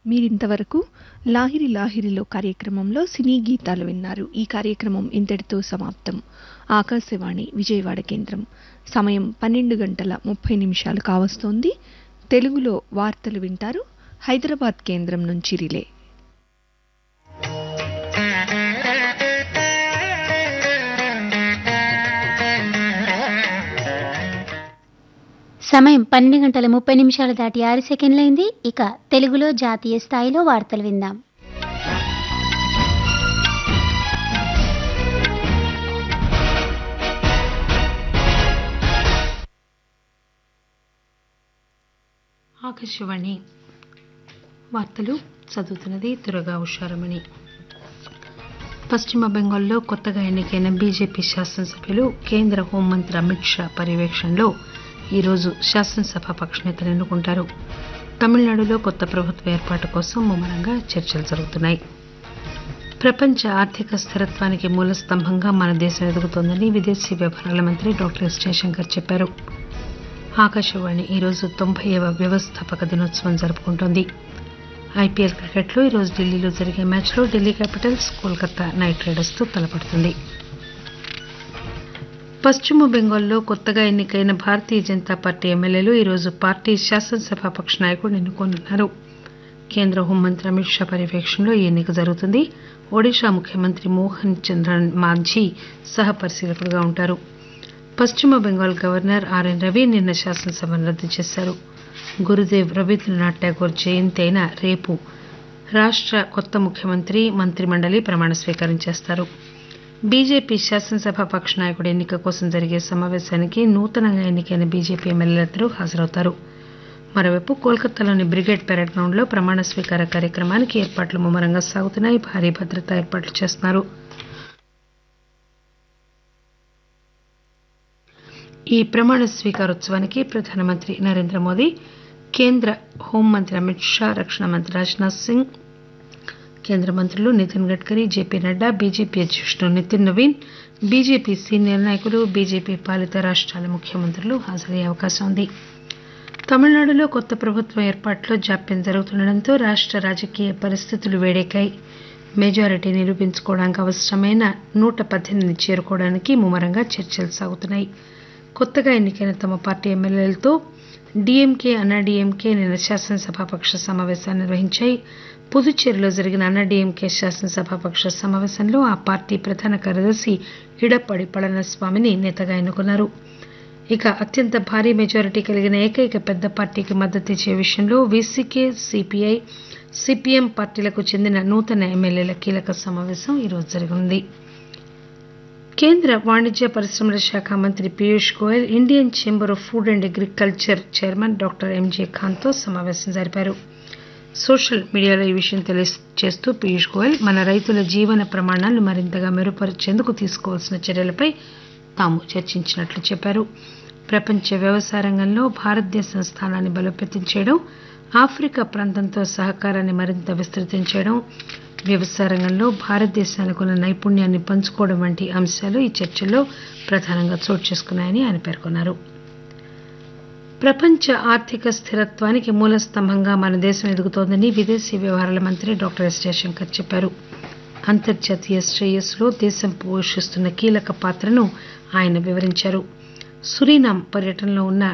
మీరింతవరకు లాహిరి లాహిరిలో కార్యక్రమంలో సినీ గీతాలు విన్నారు ఈ కార్యక్రమం ఇంతటితో సమాప్తం ఆకాశవాణి విజయవాడ కేంద్రం సమయం పన్నెండు గంటల ముప్పై నిమిషాలు కావస్తోంది తెలుగులో వార్తలు వింటారు హైదరాబాద్ కేంద్రం నుంచి రిలే సమయం పన్నెండు గంటల ముప్పై నిమిషాలు దాటి ఆరు సెకండ్లైంది ఇక తెలుగులో జాతీయ స్థాయిలో వార్తలు విందాం ఆకాశవాణి వార్తలు చదువుతున్నది దురగా ఉషారమణి పశ్చిమ బెంగాల్లో కొత్తగా ఎన్నికైన బీజేపీ శాసనసభ్యులు కేంద్ర హోంమంత్రి అమిత్ షా పర్యవేక్షణలో ఈరోజు శాసనసభ పక్షనేతలు ఎన్నుకుంటారు తమిళనాడులో కొత్త ప్రభుత్వ ఏర్పాటు కోసం ముమ్మరంగా చర్చలు జరుగుతున్నాయి ప్రపంచ ఆర్థిక స్థిరత్వానికి మూల స్తంభంగా మన దేశం ఎదుగుతోందని విదేశీ వ్యవహారాల మంత్రి డాక్టర్ ఎస్ జయశంకర్ చెప్పారు ఆకాశవాణి ఈరోజు తొంభైవ వ్యవస్థాపక దినోత్సవం జరుపుకుంటోంది ఐపీఎల్ క్రికెట్లో ఈరోజు ఢిల్లీలో జరిగే మ్యాచ్లో ఢిల్లీ క్యాపిటల్స్ కోల్కతా నైట్ రైడర్స్తో తలపడుతుంది పశ్చిమ బెంగాల్లో కొత్తగా ఎన్నికైన భారతీయ జనతా పార్టీ ఎమ్మెల్యేలు ఈరోజు పార్టీ శాసనసభ పక్ష నాయకుడు ఎన్నుకోనున్నారు కేంద్ర హోంమంత్రి అమిత్ షా పర్యవేక్షణలో ఈ ఎన్నిక జరుగుతుంది ఒడిషా ముఖ్యమంత్రి మోహన్ చంద్రన్ మాంఝీ సహ పరిశీలకుడుగా ఉంటారు పశ్చిమ బెంగాల్ గవర్నర్ ఆర్ఎన్ రవి నిన్న శాసనసభను రద్దు చేశారు గురుదేవ్ రవీంద్రనాథ్ ఠాగూర్ జయంతి అయిన రేపు రాష్ట కొత్త ముఖ్యమంత్రి మంత్రిమండలి ప్రమాణ స్వీకారం చేస్తారు బీజేపీ శాసనసభ పక్ష నాయకుడి ఎన్నిక కోసం జరిగే సమావేశానికి నూతనంగా ఎన్నికైన బీజేపీ ఎమ్మెల్యేలందరూ హాజరవుతారు మరోవైపు కోల్కతాలోని బ్రిగేడ్ పెరేడ్ గ్రౌండ్లో ప్రమాణ స్వీకార కార్యక్రమానికి ఏర్పాట్లు ముమ్మరంగా సాగుతున్నాయి భారీ భద్రతా ఏర్పాట్లు చేస్తున్నారు ఈ ప్రమాణ స్వీకారోత్సవానికి ప్రధానమంత్రి నరేంద్ర మోదీ కేంద్ర హోంమంత్రి అమిత్ షా రక్షణ మంత్రి రాజ్నాథ్ సింగ్ కేంద్ర మంత్రులు నితిన్ గడ్కరీ జేపీ నడ్డా బీజేపీ అధ్యక్షుడు నితిన్ నవీన్ బీజేపీ సీనియర్ నాయకులు బీజేపీ పాలిత రాష్ట్రాల ముఖ్యమంత్రులు హాజరయ్యే అవకాశం ఉంది తమిళనాడులో కొత్త ప్రభుత్వం ఏర్పాటులో జాప్యం జరుగుతుండటంతో రాష్ట రాజకీయ పరిస్థితులు వేడెక్కాయి మెజారిటీ నిరూపించుకోవడానికి అవసరమైన నూట పద్దెనిమిది చేరుకోవడానికి ముమ్మరంగా చర్చలు సాగుతున్నాయి కొత్తగా ఎన్నికైన తమ పార్టీ ఎమ్మెల్యేలతో డీఎంకే అన్నాడీఎంకే నిన్న శాసనసభాపక్ష సమావేశాన్ని నిర్వహించాయి పుదుచ్చేరిలో జరిగిన అన్నాడీఎంకే శాసనసభాపక్ష సమావేశంలో ఆ పార్టీ ప్రధాన కార్యదర్శి ఇడప్పడి పళనిస్వామిని నేతగా ఎన్నుకున్నారు ఇక అత్యంత భారీ మెజారిటీ కలిగిన ఏకైక పెద్ద పార్టీకి మద్దతు ఇచ్చే విషయంలో వీసీకే సిపిఐ సిపిఎం పార్టీలకు చెందిన నూతన ఎమ్మెల్యేల కీలక సమావేశం ఈరోజు జరగనుంది కేంద్ర వాణిజ్య పరిశ్రమల శాఖ మంత్రి Piyush Goyal Indian Chamber of Food and Agriculture chairman doctor MJ ఖాన్తో సమావేశం జరిపారు సోషల్ మీడియాలో ఈ విషయం తెలియజేస్తూ పీయూష్ గోయల్ మన రైతుల జీవన ప్రమాణాలను మరింతగా మెరుగుపరిచేందుకు తీసుకోవాల్సిన చర్యలపై తాము చర్చించినట్లు చెప్పారు ప్రపంచ వ్యవసాయ రంగంలో భారతదేశం స్థానాన్ని బలోపేతం చేయడం ఆఫ్రికా ప్రాంతంతో సహకారాన్ని మరింత విస్తృతం చేయడం వ్యవసాయ రంగంలో భారతదేశానికి ఉన్న నైపుణ్యాన్ని పంచుకోవడం వంటి అంశాలు ఈ చర్చల్లో ప్రధానంగా చోటు చేసుకున్నాయని ఆయన పేర్కొన్నారు ప్రపంచ ఆర్థిక స్థిరత్వానికి మూల స్తంభంగా మన దేశం ఎదుగుతోందని విదేశీ వ్యవహారాల మంత్రి డాక్టర్ ఎస్ జయశంకర్ చెప్పారు అంతర్జాతీయ శ్రేయస్సులో దేశం పోషిస్తున్న కీలక పాత్రను ఆయన వివరించారు సురీనామ్ పర్యటనలో ఉన్న